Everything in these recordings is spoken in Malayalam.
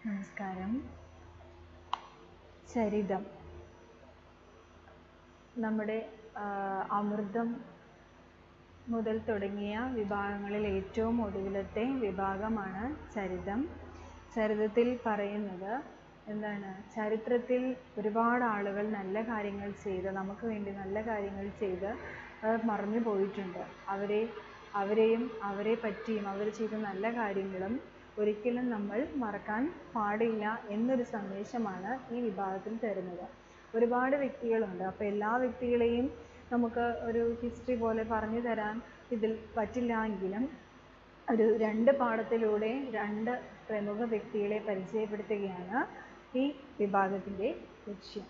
നമസ്കാരം ചരിതം നമ്മുടെ ആ, അമൃതം മുതൽ തുടങ്ങിയ വിഭാഗങ്ങളിൽ ഏറ്റവും ഒടുവിലത്തെ വിഭാഗമാണ് ചരിതം ചരിതത്തിൽ പറയുന്നത് എന്താണ് ചരിത്രത്തിൽ ഒരുപാട് ആളുകൾ നല്ല കാര്യങ്ങൾ ചെയ്ത് നമുക്ക് വേണ്ടി നല്ല കാര്യങ്ങൾ ചെയ്ത് അത് മറന്നു പോയിട്ടുണ്ട് അവരെ അവരെയും അവരെ പറ്റിയും അവർ ചെയ്ത നല്ല കാര്യങ്ങളും ഒരിക്കലും നമ്മൾ മറക്കാൻ പാടില്ല എന്നൊരു സന്ദേശമാണ് ഈ വിഭാഗത്തിൽ തരുന്നത് ഒരുപാട് വ്യക്തികളുണ്ട് അപ്പോൾ എല്ലാ വ്യക്തികളെയും നമുക്ക് ഒരു ഹിസ്റ്ററി പോലെ പറഞ്ഞു തരാൻ ഇതിൽ പറ്റില്ല എങ്കിലും ഒരു രണ്ട് പാഠത്തിലൂടെ രണ്ട് പ്രമുഖ വ്യക്തികളെ പരിചയപ്പെടുത്തുകയാണ് ഈ വിഭാഗത്തിൻ്റെ ലക്ഷ്യം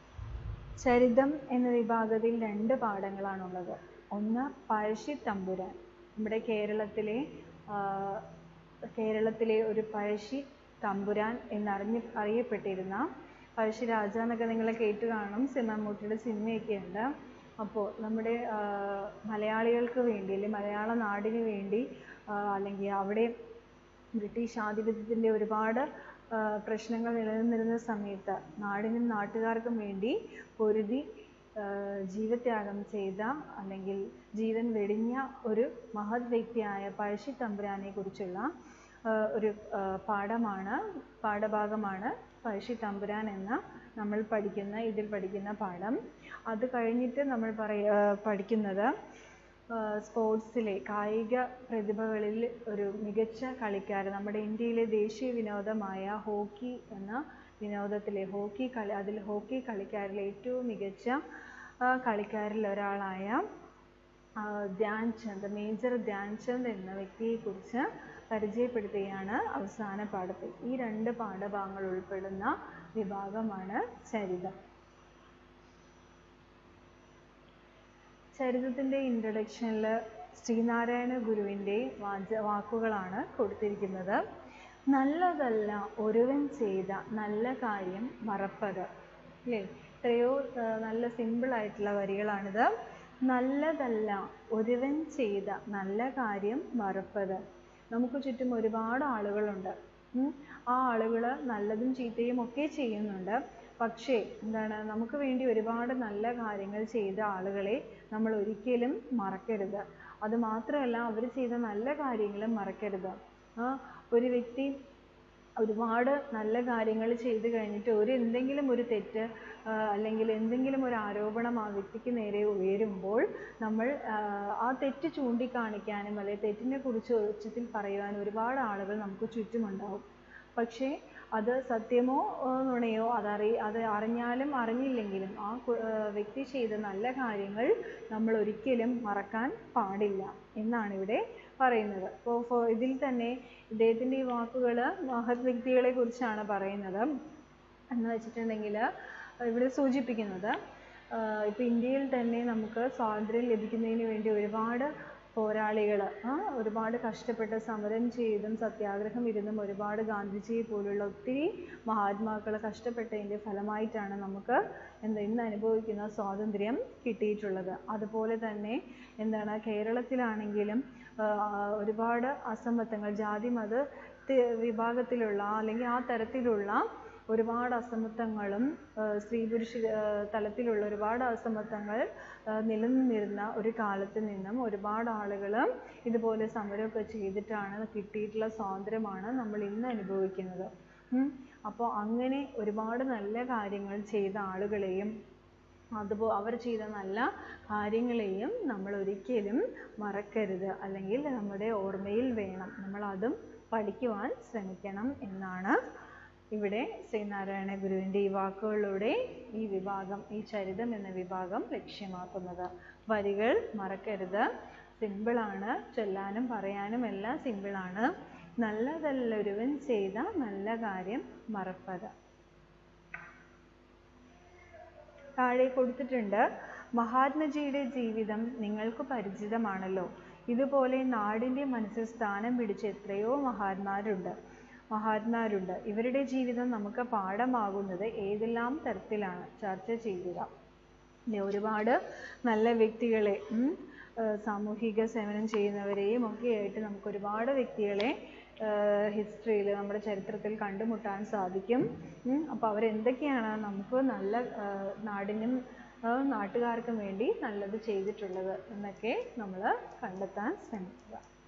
ചരിതം എന്ന വിഭാഗത്തിൽ രണ്ട് പാഠങ്ങളാണുള്ളത് ഒന്ന് പഴശ്ശി തമ്പുരാൻ നമ്മുടെ കേരളത്തിലെ ആ, കേരളത്തിലെ ഒരു പഴശ്ശി തമ്പുരാൻ എന്നറിഞ്ഞ് അറിയപ്പെട്ടിരുന്ന പഴശ്ശി രാജ എന്നൊക്കെ നിങ്ങൾ കേട്ട് കാണും സിനിമ മമ്മൂട്ടിയുടെ സിനിമയൊക്കെ ഉണ്ട് അപ്പോൾ നമ്മുടെ ആ, മലയാളികൾക്ക് വേണ്ടി അല്ലെങ്കിൽ മലയാള നാടിന് വേണ്ടി ആ, അല്ലെങ്കിൽ അവിടെ ബ്രിട്ടീഷ് ആധിപത്യത്തിൻ്റെ ഒരുപാട് ആ, പ്രശ്നങ്ങൾ നിലനിന്നിരുന്ന സമയത്ത് നാടിനും നാട്ടുകാർക്കും വേണ്ടി പൊരുതി ആ, ജീവത്യാഗം ചെയ്ത അല്ലെങ്കിൽ ജീവൻ വെടിഞ്ഞ ഒരു മഹത് വ്യക്തിയായ പഴശ്ശി തമ്പുരാനെ കുറിച്ചുള്ള ആ, ഒരു ആ, പാഠമാണ് പാഠഭാഗമാണ് പഴശ്ശി തമ്പുരാൻ എന്ന നമ്മൾ പഠിക്കുന്ന ഇതിൽ പഠിക്കുന്ന പാഠം അത് കഴിഞ്ഞിട്ട് നമ്മൾ പറയ ആ, പഠിക്കുന്നത് സ്പോർട്സിലെ കായിക പ്രതിഭകളിൽ ഒരു മികച്ച കളിക്കാരൻ നമ്മുടെ ഇന്ത്യയിലെ ദേശീയ വിനോദമായ ഹോക്കി എന്ന വിനോദത്തിലെ ഹോക്കി കളി അതിൽ ഹോക്കി കളിക്കാരിൽ ഏറ്റവും മികച്ച ആ, കളിക്കാരിൽ ഒരാളായ ആ, ധ്യാൻ ചന്ദ് മേജർ ധ്യാൻ ചന്ദ് എന്ന വ്യക്തിയെക്കുറിച്ച് പരിചയപ്പെടുത്തുകയാണ് അവസാന പാഠത്തിൽ ഈ രണ്ട് പാഠഭാഗങ്ങൾ ഉൾപ്പെടുന്ന വിഭാഗമാണ് ചരിതം ചരിതത്തിൻ്റെ ഇൻട്രഡക്ഷനിൽ ശ്രീനാരായണ ഗുരുവിൻ്റെ വാച വാക്കുകളാണ് കൊടുത്തിരിക്കുന്നത് നല്ലതല്ല ഒരുവൻ ചെയ്ത നല്ല കാര്യം മറപ്പത് അല്ലേ എത്രയോ ആ, നല്ല സിമ്പിൾ ആയിട്ടുള്ള വരികളാണിത് നല്ലതല്ല ഒരുവൻ ചെയ്ത നല്ല കാര്യം മറപ്പത് നമുക്ക് ചുറ്റും ഒരുപാട് ആളുകളുണ്ട് ഉം. ആ ആളുകൾ നല്ലതും ചീത്തയും ഒക്കെ ചെയ്യുന്നുണ്ട് പക്ഷേ എന്താണ് നമുക്ക് വേണ്ടി ഒരുപാട് നല്ല കാര്യങ്ങൾ ചെയ്ത ആളുകളെ നമ്മൾ ഒരിക്കലും മറക്കരുത് അത് മാത്രമല്ല അവർ ചെയ്ത നല്ല കാര്യങ്ങളും മറക്കരുത് ആ ഒരു വ്യക്തി ഒരുപാട് നല്ല കാര്യങ്ങൾ ചെയ്തു കഴിഞ്ഞിട്ട് ഒരു എന്തെങ്കിലും ഒരു തെറ്റ് ആ, അല്ലെങ്കിൽ എന്തെങ്കിലും ഒരു ആരോപണം ആ വ്യക്തിക്ക് നേരെ ഉയരുമ്പോൾ നമ്മൾ ആ, ആ തെറ്റ് ചൂണ്ടിക്കാണിക്കാനും അല്ലെങ്കിൽ തെറ്റിനെ കുറിച്ച് ഉച്ചത്തിൽ പറയുവാനും ഒരുപാട് ആളുകൾ നമുക്ക് ചുറ്റുമുണ്ടാവും പക്ഷേ അത് സത്യമോ ആ, നുണയോ അതറി അത് അറിഞ്ഞാലും അറിഞ്ഞില്ലെങ്കിലും ആ കു- ആ, വ്യക്തി ചെയ്ത നല്ല കാര്യങ്ങൾ നമ്മൾ ഒരിക്കലും മറക്കാൻ പാടില്ല എന്നാണ് ഇവിടെ പറയുന്നത് അപ്പോൾ ഇതിൽ തന്നെ ഇദ്ദേഹത്തിൻ്റെ ഈ വാക്കുകൾ മഹത് വ്യക്തികളെ കുറിച്ചാണ് പറയുന്നത് എന്ന് വെച്ചിട്ടുണ്ടെങ്കിൽ ഇവിടെ സൂചിപ്പിക്കുന്നത് ആഹ് ഇപ്പൊ ഇന്ത്യയിൽ തന്നെ നമുക്ക് സ്വാതന്ത്ര്യം ലഭിക്കുന്നതിന് വേണ്ടി ഒരുപാട് പോരാളികൾ ഒരുപാട് കഷ്ടപ്പെട്ട് സമരം ചെയ്തും സത്യാഗ്രഹം ഇരുന്നും ഒരുപാട് ഗാന്ധിജിയെ പോലുള്ള ഒത്തിരി മഹാത്മാക്കൾ കഷ്ടപ്പെട്ടതിൻ്റെ ഫലമായിട്ടാണ് നമുക്ക് എന്താ ഇന്ന് അനുഭവിക്കുന്ന സ്വാതന്ത്ര്യം കിട്ടിയിട്ടുള്ളത് അതുപോലെ തന്നെ എന്താണ് കേരളത്തിലാണെങ്കിലും ആഹ് ഒരുപാട് അസമത്വങ്ങൾ ജാതി മത ത്തി- വിഭാഗത്തിലുള്ള അല്ലെങ്കിൽ ആ തരത്തിലുള്ള ഒരുപാട് അസമത്വങ്ങളും ആഹ് സ്ത്രീ പുരുഷ ആഹ് തലത്തിലുള്ള ഒരുപാട് അസമത്വങ്ങൾ ആഹ് നിലനിന്നിരുന്ന ഒരു കാലത്ത് നിന്നും ഒരുപാട് ആളുകൾ ഇതുപോലെ സമരമൊക്കെ ചെയ്തിട്ടാണ് കിട്ടിയിട്ടുള്ള സ്വാതന്ത്ര്യമാണ് നമ്മൾ ഇന്ന് അനുഭവിക്കുന്നത് ഉം. അപ്പോൾ അങ്ങനെ ഒരുപാട് നല്ല കാര്യങ്ങൾ ചെയ്ത ആളുകളെയും അതുപോ അവർ ചെയ്ത നല്ല കാര്യങ്ങളെയും നമ്മൾ ഒരിക്കലും മറക്കരുത് അല്ലെങ്കിൽ നമ്മുടെ ഓർമ്മയിൽ വേണം നമ്മൾ അതും പഠിക്കുവാൻ ശ്രമിക്കണം എന്നാണ് ഇവിടെ ശ്രീനാരായണ ഗുരുവിൻ്റെ ഈ വാക്കുകളിലൂടെ ഈ വിഭാഗം ഈ ചരിതം എന്ന വിഭാഗം ലക്ഷ്യമാക്കുന്നത് വരികൾ മറക്കരുത് സിമ്പിളാണ് ചൊല്ലാനും പറയാനും എല്ലാം സിമ്പിളാണ് നല്ലതല്ലൊരുവൻ ചെയ്ത നല്ല കാര്യം മറപ്പത് താഴെ കൊടുത്തിട്ടുണ്ട് മഹാത്മജിയുടെ ജീവിതം നിങ്ങൾക്ക് പരിചിതമാണല്ലോ ഇതുപോലെ നാടിൻ്റെ മനസ്സിൽ സ്ഥാനം പിടിച്ച എത്രയോ മഹാന്മാരുണ്ട് മഹാത്മാരുണ്ട് ഇവരുടെ ജീവിതം നമുക്ക് പാഠമാകുന്നത് ഏതെല്ലാം തരത്തിലാണ് ചർച്ച ചെയ്യുക ഇല്ലേ, ഒരുപാട് നല്ല വ്യക്തികളെ ഉം, ആ, സാമൂഹിക സേവനം ചെയ്യുന്നവരെയും ഒക്കെ ആയിട്ട് നമുക്ക് ഒരുപാട് വ്യക്തികളെ ഹിസ്റ്ററിയിൽ നമ്മുടെ ചരിത്രത്തിൽ കണ്ടുമുട്ടാൻ സാധിക്കും അപ്പോൾ അവരെന്തൊക്കെയാണ് നമുക്ക് നല്ല ആ, നാടിനും ആ, നാട്ടുകാർക്കും വേണ്ടി നല്ലത് ചെയ്തിട്ടുള്ളത് എന്നൊക്കെ നമ്മൾ കണ്ടെത്താൻ ശ്രമിക്കുക